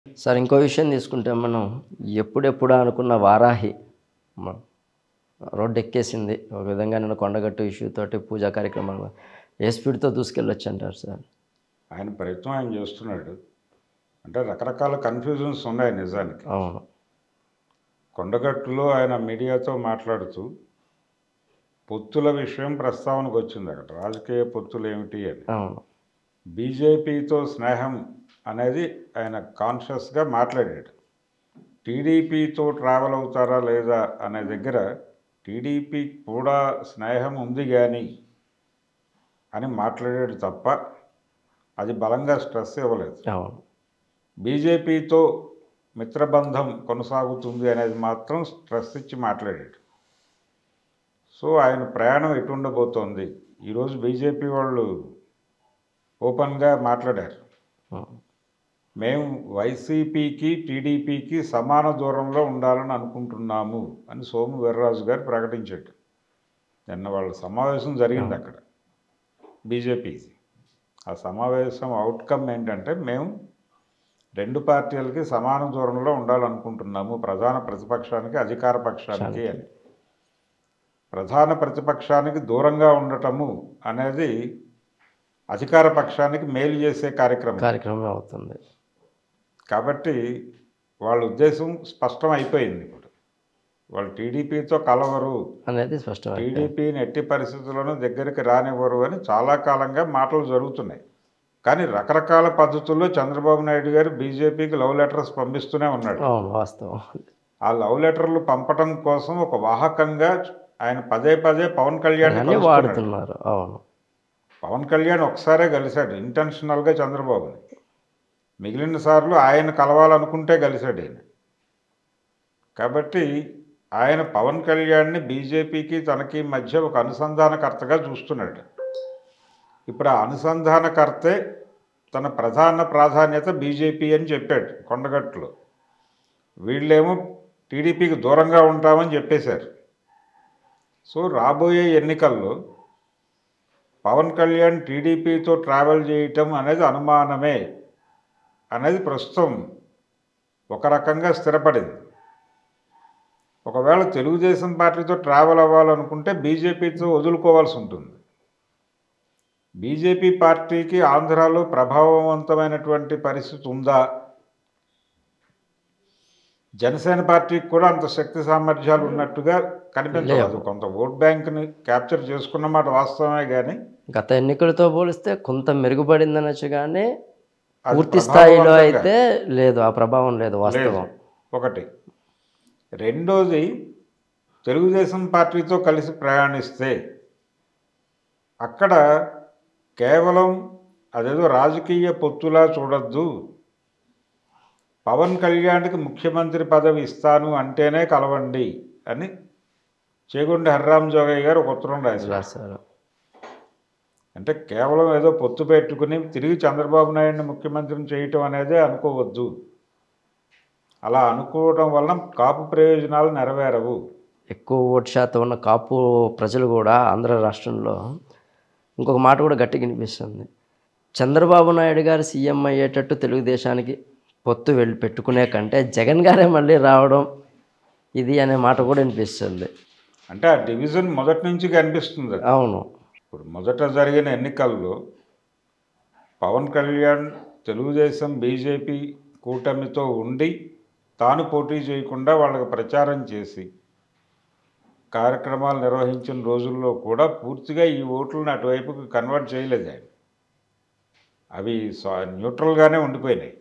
Sir ఇంకో విషయం తీసుకుంటే మనం ఎప్పుడెప్పుడు అనుకున్న వారాహి మ- రోడ్డు ఎక్కేసింది ఒక విధంగా నేను కొండగట్టు ఇష్యూ తోటి పూజా కార్యక్రమాలు ఏ స్పీడ్తో దూసుకెళ్ళొచ్చు అంటారు సార్ ఆయన ప్రయత్నం ఆయన చేస్తున్నాడు అంటే రకరకాల కన్ఫ్యూజన్స్ ఉన్నాయి నిజానికి అవును కొండగట్టులో ఆయన మీడియాతో మాట్లాడుతూ పొత్తుల విషయం ప్రస్తావనకు వచ్చింది అక్కడ రాజకీయ పొత్తులు ఏమిటి అని అవును బీజేపీతో స్నేహం అనేది ఆయన కాన్షియస్గా మాట్లాడాడు టీడీపీతో ట్రావెల్ అవుతారా లేదా అనే దగ్గర టీడీపీ కూడా స్నేహం ఉంది కానీ అని మాట్లాడాడు తప్ప అది బలంగా స్ట్రెస్ ఇవ్వలేదు అవును బీజేపీతో మిత్రబంధం కొనసాగుతుంది అనేది మాత్రం స్ట్రెస్ ఇచ్చి మాట్లాడాడు సో ఆయన ప్రయాణం ఎటు ఉండబోతోంది ఈరోజు బీజేపీ వాళ్ళు ఓపెన్గా మాట్లాడారు అవును. మేము వైసీపీకి టీడీపీకి సమాన దూరంలో ఉండాలని అనుకుంటున్నాము అని సోము వీర్రాజు గారు ప్రకటించాడు నిన్న వాళ్ళ సమావేశం జరిగింది అక్కడ బీజేపీ ఆ సమావేశం అవుట్కమ్ ఏంటంటే మేము రెండు పార్టీలకి సమాన దూరంలో ఉండాలనుకుంటున్నాము ప్రధాన ప్రతిపక్షానికి అధికార పక్షానికి అని ప్రధాన ప్రతిపక్షానికి దూరంగా ఉండటము అనేది అధికార పక్షానికి మేలు చేసే కార్యక్రమం కార్యక్రమం అవుతుంది కాబట్టి వాళ్ళ ఉద్దేశం స్పష్టం అయిపోయింది ఇప్పుడు వాళ్ళు టీడీపీతో కలవరు అనేది స్పష్టం టీడీపీని ఎట్టి పరిస్థితుల్లోనూ దగ్గరికి రానివ్వరు అని చాలా కాలంగా మాటలు జరుగుతున్నాయి కానీ రకరకాల పద్ధతుల్లో చంద్రబాబు నాయుడు గారు బీజేపీకి లవ్ లెటర్స్ పంపిస్తూనే ఉన్నాడు అవును వాస్తవం ఆ లవ్ లెటర్లు పంపటం కోసం ఒక వాహకంగా ఆయన పదే పదే పవన్ కళ్యాణ్ అన్ని వాడుతున్నారు అవును పవన్ కళ్యాణ్ ఒకసారే కలిశాడు ఇంటెన్షనల్గా చంద్రబాబుని మిగిలిన సార్లు ఆయన కలవాలనుకుంటే కలిశాడు ఆయన కాబట్టి ఆయన పవన్ కళ్యాణ్ని బీజేపీకి తనకి మధ్య ఒక అనుసంధానకర్తగా చూస్తున్నాడు ఇప్పుడు ఆ అనుసంధానకర్తే తన ప్రధాన ప్రాధాన్యత బీజేపీ అని చెప్పాడు కొండగట్టులో వీళ్ళేమో టీడీపీకి దూరంగా ఉంటామని చెప్పేశారు సో రాబోయే ఎన్నికల్లో పవన్ కళ్యాణ్ టీడీపీతో ట్రావెల్ చేయటం అనేది అనుమానమే అనేది ప్రస్తుతం ఒక రకంగా స్థిరపడింది ఒకవేళ తెలుగుదేశం పార్టీతో ట్రావెల్ అవ్వాలనుకుంటే బీజేపీతో వదులుకోవాల్సి ఉంటుంది బీజేపీ పార్టీకి ఆంధ్రాలో ప్రభావవంతమైనటువంటి పరిస్థితి ఉందా జనసేన పార్టీకి కూడా అంత శక్తి సామర్థ్యాలు ఉన్నట్టుగా కనిపించలేదు కొంత ఓట్ బ్యాంక్ని క్యాప్చర్ చేసుకున్న మాట వాస్తవమే కానీ గత ఎన్నికలతో పోలిస్తే కొంత మెరుగుపడిందనొచ్చు కానీ అది పూర్తి స్థాయిలో ప్రభావవంతంగా అయితే లేదు ఆ ప్రభావం లేదు వాస్తవం ఒకటి రెండోది తెలుగుదేశం పార్టీతో కలిసి ప్రయాణిస్తే అక్కడ కేవలం అదేదో రాజకీయ పొత్తులా చూడొద్దు పవన్ కళ్యాణ్కి ముఖ్యమంత్రి పదవి ఇస్తాను అంటేనే కలవండి అని చేగొండ హర్రామ్ జోగయ్య గారు ఒక ఉత్తరం రాశారు రాశారు అంటే కేవలం ఏదో పొత్తు పెట్టుకుని తిరిగి చంద్రబాబు నాయుడిని ముఖ్యమంత్రిని చేయటం అనేదే అనుకోవద్దు అలా అనుకోవటం వలన కాపు ప్రయోజనాలు నెరవేరవు ఎక్కువ ఓటు శాతం ఉన్న కాపు ప్రజలు కూడా ఆంధ్ర రాష్ట్రంలో ఇంకొక మాట కూడా గట్టిగా వినిపిస్తుంది చంద్రబాబు నాయుడు గారు సీఎం అయ్యేటట్టు తెలుగుదేశానికి పొత్తు వెళ్ళి పెట్టుకునే కంటే జగన్ గారే మళ్ళీ రావడం ఇది అనే మాట కూడా వినిపిస్తుంది అంటే ఆ డివిజన్ మొదటి నుంచి కనిపిస్తుంది అది. అవును ఇప్పుడు మొదట జరిగిన ఎన్నికల్లో పవన్ కళ్యాణ్ తెలుగుదేశం బీజేపీ కూటమితో ఉండి తాను పోటీ చేయకుండా వాళ్ళకి ప్రచారం చేసి కార్యక్రమాలు నిర్వహించిన రోజుల్లో కూడా పూర్తిగా ఈ ఓట్లను అటువైపుకి కన్వర్ట్ చేయలేదు ఆయన అవి స్వ- న్యూట్రల్గానే ఉండిపోయినాయి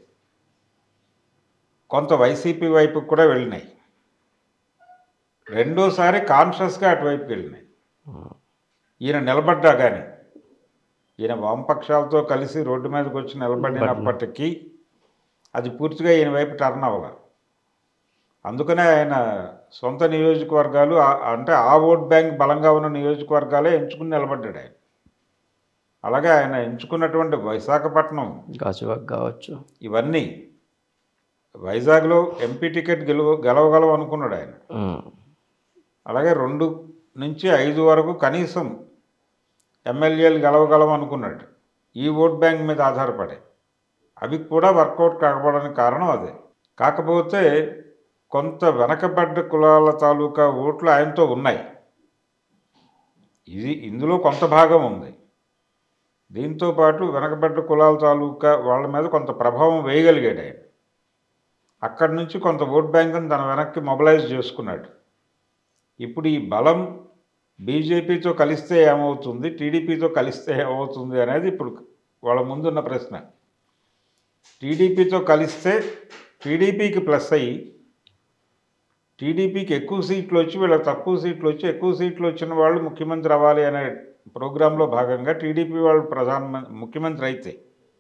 కొంత వైసీపీ వైపుకి కూడా వెళ్ళినాయి రెండోసారి కాన్షియస్గా అటువైపుకి వెళ్ళినాయి ఈయన నిలబడ్డా కానీ ఈయన వామపక్షాలతో కలిసి రోడ్డు మీదకి వచ్చి నిలబడినప్పటికీ అది పూర్తిగా ఈయన వైపు టర్న్ అవ్వాల అందుకనే ఆయన సొంత నియోజకవర్గాలు ఆ- అంటే ఆ ఓట్ బ్యాంక్ బలంగా ఉన్న నియోజకవర్గాలే ఎంచుకుని నిలబడ్డాడు ఆయన అలాగే ఆయన ఎంచుకున్నటువంటి విశాఖపట్నం గాజువాక్ కావచ్చు ఇవన్నీ వైజాగ్లో ఎంపీ టికెట్ గెలువ గెలవగలం అనుకున్నాడు ఆయన ఉమ్. అలాగే రెండు నుంచి ఐదు వరకు కనీసం ఎమ్మెల్యేలు గెలవగలం అనుకున్నాడు ఈ ఓట్ బ్యాంక్ మీద ఆధారపడి అవి కూడా వర్కౌట్ కాకపోవడానికి కారణం అదే కాకపోతే కొంత వెనకబడ్డ కులాల తాలూకా ఓట్లు ఆయనతో ఉన్నాయి ఇది ఇందులో కొంత భాగం ఉంది దీంతో పాటు వెనకబడ్డ కులాల తాలూకా వాళ్ళ మీద కొంత ప్రభావం వేయగలిగాడు ఆయన అక్కడి నుంచి కొంత ఓట్ బ్యాంకును తన వెనక్కి మొబలైజ్ చేసుకున్నాడు ఇప్పుడు ఈ బలం బీజేపీతో కలిస్తే ఏమవుతుంది టీడీపీతో కలిస్తే ఏమవుతుంది అనేది ఇప్పుడు వాళ్ళ ముందున్న ప్రశ్న టీడీపీతో కలిస్తే టీడీపీకి ప్లస్ అయ్యి టీడీపీకి ఎక్కువ సీట్లు వచ్చి వీళ్ళకి తక్కువ సీట్లు వచ్చి ఎక్కువ సీట్లు వచ్చిన వాళ్ళు ముఖ్యమంత్రి అవ్వాలి అనే ప్రోగ్రాంలో భాగంగా టీడీపీ వాళ్ళు ప్రధాన ముఖ్యమంత్రి అయితే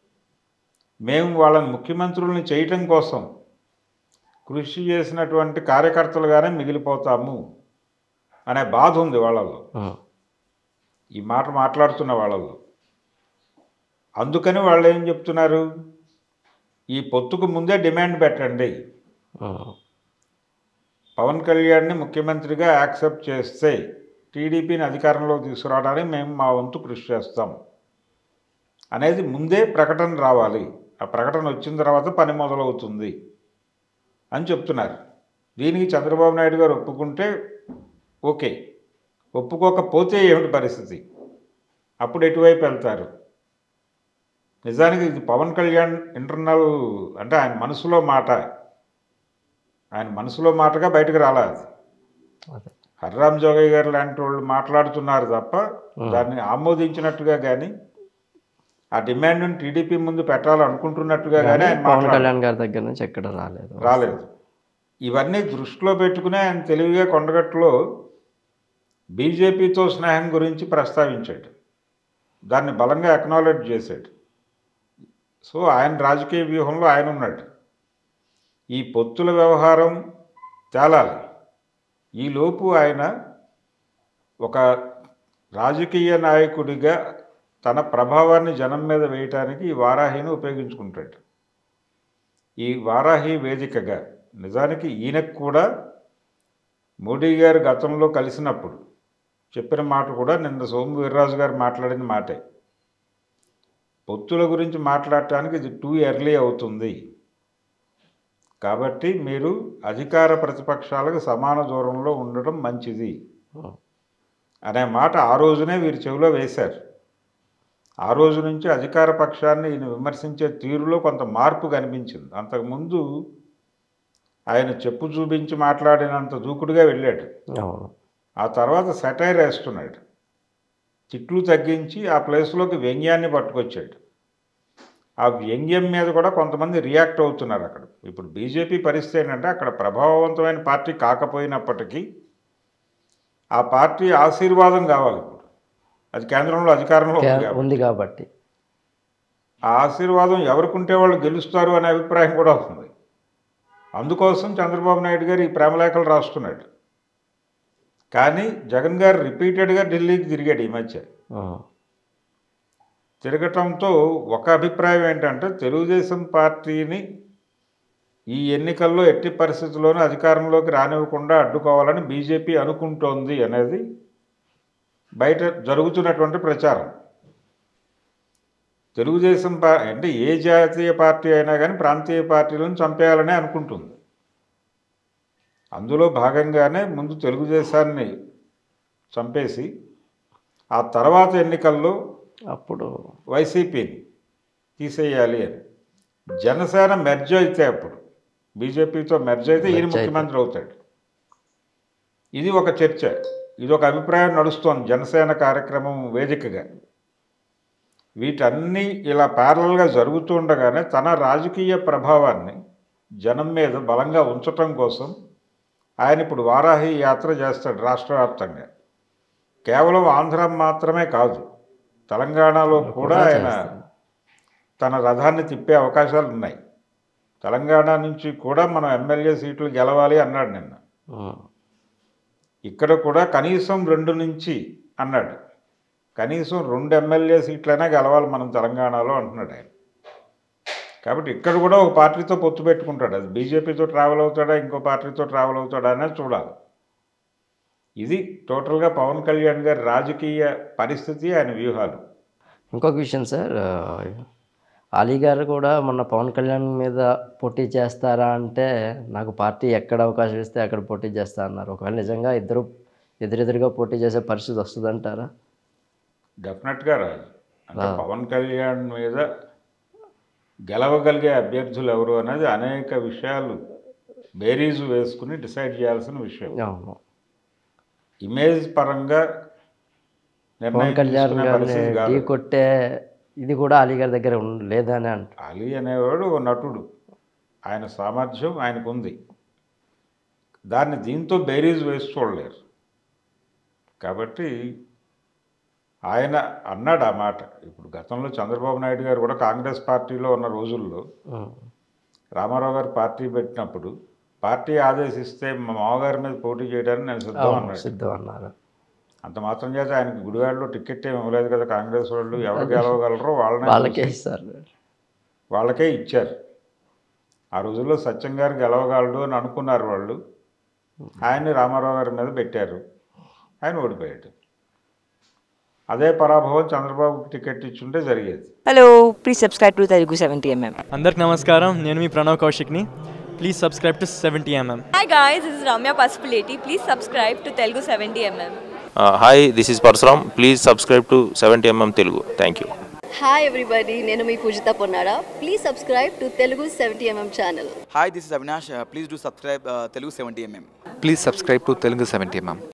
మేము వాళ్ళని ముఖ్యమంత్రుల్ని చేయటం కోసం కృషి చేసినటువంటి కార్యకర్తలుగానే మిగిలిపోతాము అనే బాధ ఉంది వాళ్ళలో ఉమ్, ఈ మాట మాట్లాడుతున్న వాళ్ళలో అందుకని వాళ్ళు ఏం చెప్తున్నారు ఈ పొత్తుకు ముందే డిమాండ్ పెట్టండి ఉమ్, పవన్ కళ్యాణ్ని ముఖ్యమంత్రిగా యాక్సెప్ట్ చేస్తే టీడీపీని అధికారంలోకి తీసుకురావడానికి మేము మా వంతు కృషి చేస్తాం అనేది ముందే ప్రకటన రావాలి ఆ ప్రకటన వచ్చిన తర్వాత పని మొదలవుతుంది అని చెప్తున్నారు దీనికి చంద్రబాబు నాయుడు గారు ఒప్పుకుంటే ఓకే ఒప్పుకోకపోతే ఏమిటి పరిస్థితి అప్పుడు ఎటువైపు వెళ్తారు నిజానికి ఇది పవన్ కళ్యాణ్ ఇంటర్నల్ అంటే ఆయన మనసులో మాట ఆయన మనసులో మాటగా బయటకు రాలే అది అదే హర్రామ్ జోగయ్య గారు లాంటి వాళ్ళు మాట్లాడుతున్నారు తప్ప Hmm. దాన్ని ఆమోదించినట్టుగా కానీ ఆ డిమాండ్ని టీడీపీ ముందు పెట్టాలనుకుంటున్నట్టుగా కానీ ఆయన పవన్ మాట్లాడ కళ్యాణ్ గారి దగ్గర నుంచి ఎక్కడ రాలేదు రాలేదు ఇవన్నీ దృష్టిలో పెట్టుకుని ఆయన తెలివిగా కొండగట్టులో బీజేపీతో స్నేహం గురించి ప్రస్తావించాడు దాన్ని బలంగా అక్నాలెడ్జ్ చేశాడు సో ఆయన రాజకీయ వ్యూహంలో ఆయన ఉన్నాడు ఈ పొత్తుల వ్యవహారం తేలాలి ఈలోపు ఆయన ఒక రాజకీయ నాయకుడిగా తన ప్రభావాన్ని జనం మీద వేయటానికి ఈ వారాహిని ఉపయోగించుకుంటాడు ఈ వారాహి వేదికగా నిజానికి ఈయనకు కూడా మోడీ గారు గతంలో కలిసినప్పుడు చెప్పిన మాట కూడా నిన్న సోము వీర్రాజు గారు మాట్లాడిన మాటే పొత్తుల గురించి మాట్లాడటానికి ఇది టూ ఎర్లీ అవుతుంది కాబట్టి మీరు అధికార ప్రతిపక్షాలకు సమాన దూరంలో ఉండడం మంచిది ఉమ్, అనే మాట ఆ రోజునే వీరి చెవిలో వేశారు ఆ రోజు నుంచి అధికార పక్షాన్ని ఈయన విమర్శించే తీరులో కొంత మార్పు కనిపించింది అంతకుముందు ఆయన చెప్పు చూపించి మాట్లాడినంత దూకుడుగా వెళ్ళాడు అవును ఆ తర్వాత సెటైర్ వేస్తున్నాడు తిట్లు తగ్గించి ఆ ప్లేస్లోకి వ్యంగ్యాన్ని పట్టుకొచ్చాడు ఆ వ్యంగ్యం మీద కూడా కొంతమంది రియాక్ట్ అవుతున్నారు అక్కడ ఇప్పుడు బీజేపీ పరిస్థితి ఏంటంటే అక్కడ ప్రభావవంతమైన పార్టీ కాకపోయినప్పటికీ ఆ పార్టీ ఆశీర్వాదం కావాలి ఇప్పుడు అది కేంద్రంలో అధికారంలో ఉంది కే- కాబట్టి. ఉంది కాబట్టి ఆ ఆశీర్వాదం ఎవరికుంటే వాళ్ళు గెలుస్తారు అనే అభిప్రాయం కూడా ఉంది అందుకోసం చంద్రబాబు నాయుడు గారు ఈ ప్రేమలేఖలు రాస్తున్నాడు కానీ జగన్ గారు రిపీటెడ్గా ఢిల్లీకి తిరిగాడు ఈ మధ్య ఉమ్, తిరగటంతో ఒక అభిప్రాయం ఏంటంటే తెలుగుదేశం పార్టీని ఈ ఎన్నికల్లో ఎట్టి పరిస్థితుల్లోనూ అధికారంలోకి రానివ్వకుండా అడ్డుకోవాలని బీజేపీ అనుకుంటోంది అనేది బయట జరుగుతున్నటువంటి ప్రచారం తెలుగుదేశం పా అంటే ఏ జాతీయ పార్టీ అయినా కానీ ప్రాంతీయ పార్టీలను చంపేయాలనే అనుకుంటుంది అందులో భాగంగానే ముందు తెలుగుదేశాన్ని చంపేసి ఆ తర్వాత ఎన్నికల్లో అప్పుడు వైసీపీని తీసేయాలి అని జనసేన మెర్జ్ అయితే అప్పుడు బీజేపీతో మెర్జ్ అయితే ఈయన Merge అయితే. ముఖ్యమంత్రి అవుతాడు ఇది ఒక చర్చ ఇది ఒక అభిప్రాయం నడుస్తోంది జనసేన కార్యక్రమం వేదికగా వీటన్నీ ఇలా ప్యారలల్గా జరుగుతుండగానే తన రాజకీయ ప్రభావాన్ని జనం మీద బలంగా ఉంచటం కోసం ఆయన ఇప్పుడు వారాహి యాత్ర చేస్తాడు రాష్ట్ర వ్యాప్తంగా కేవలం ఆంధ్ర మాత్రమే కాదు తెలంగాణలో కూడా ఆయన చేస్తాడు. తన రథాన్ని తిప్పే అవకాశాలు ఉన్నాయి తెలంగాణ నుంచి కూడా మనం ఎమ్మెల్యే సీట్లు గెలవాలి అన్నాడు నిన్న ఉమ్, ఇక్కడ కూడా కనీసం రెండు నుంచి అన్నాడు కనీసం రెండు ఎమ్మెల్యే సీట్లైనా గెలవాలి మనం తెలంగాణలో అంటున్నాడు ఆయన కాబట్టి ఇక్కడ కూడా ఒక పార్టీతో పొత్తు పెట్టుకుంటాడు అది బీజేపీతో ట్రావెల్ అవుతాడా ఇంకో పార్టీతో ట్రావెల్ అవుతాడా అనేది చూడాలి ఇది టోటల్గా పవన్ కళ్యాణ్ గారి రాజకీయ పరిస్థితి ఆయన వ్యూహాలు ఇంకొక విషయం సార్ ఆ, అలీ గారు కూడా మొన్న పవన్ కళ్యాణ్ మీద పోటీ చేస్తారా అంటే నాకు పార్టీ ఎక్కడ అవకాశం ఇస్తే అక్కడ పోటీ చేస్తా అన్నారు ఒకవేళ నిజంగా ఇద్దరు ఎదురెదురుగా పోటీ చేసే పరిస్థితి వస్తుందంటారా డెఫినెట్గా రాదు అంటే పవన్ కళ్యాణ్ మీద గెలవగలిగే అభ్యర్థులు ఎవరు అనేది అనేక విషయాలు బేరీజు వేసుకుని డిసైడ్ చేయాల్సిన విషయం అవును ఇమేజ్ పరంగా పవన్ నిర్ణయం కళ్యాణ్ తీసుకునే గారిని పరిస్థితి ఢీ కాదు కొట్టే ఇది కూడా అలీ గారి దగ్గర ఉం- లేదని అంట అలీ అనేవాడు ఓ నటుడు ఆయన సామర్థ్యం ఆయనకు ఉంది దాన్ని దీంతో బేరీజ్ వేసి చూడలేరు కాబట్టి ఆయన అన్నాడు ఆ మాట ఇప్పుడు గతంలో చంద్రబాబు నాయుడు గారు కూడా కాంగ్రెస్ పార్టీలో ఉన్న రోజుల్లో ఉం. రామారావు గారు పార్టీ పెట్టినప్పుడు పార్టీ ఆదేశిస్తే మా మామగారి మీద పోటీ చేయడానికి నేను సిద్ధం అవును అన్నాడు సిద్ధం అన్నారు అంత మాత్రం చేత ఆయనకి గుడివాడలో టికెట్ ఏమి ఇవ్వలేదు కదా కాంగ్రెస్ వాళ్ళు ఎవరు గెలవగలరో వాళ్ళనే వాళ్ళకే ఇస్తారు వాళ్ళకే ఇచ్చారు ఆ రోజుల్లో సత్యం గారు గెలవగలడు అని అనుకున్నారు వాళ్ళు ఆయన్ని రామారావు గారి మీద పెట్టారు ఆయన ఓడిపోయాడు అదే పరాభవం చంద్రబాబుకి టికెట్ ఇచ్చుంటే జరిగేది Hello, please subscribe to Telugu 70mm. అందరికి నమస్కారం నేను మీ ప్రణవ్ కౌశిక్ని please subscribe to seventy MM Hi guys, this is Ramya Pasupuleti. Please subscribe to Telugu 70mm. Hi this is Parashuram please subscribe to seventy MM Telugu thank you hi everybody నేను మీ Poojitha Ponnada please subscribe to Telugu seventy MM channel Hi, this is Avinash. Uh, please do subscribe uh, Telugu 70mm. Please subscribe to Telugu 70 mm.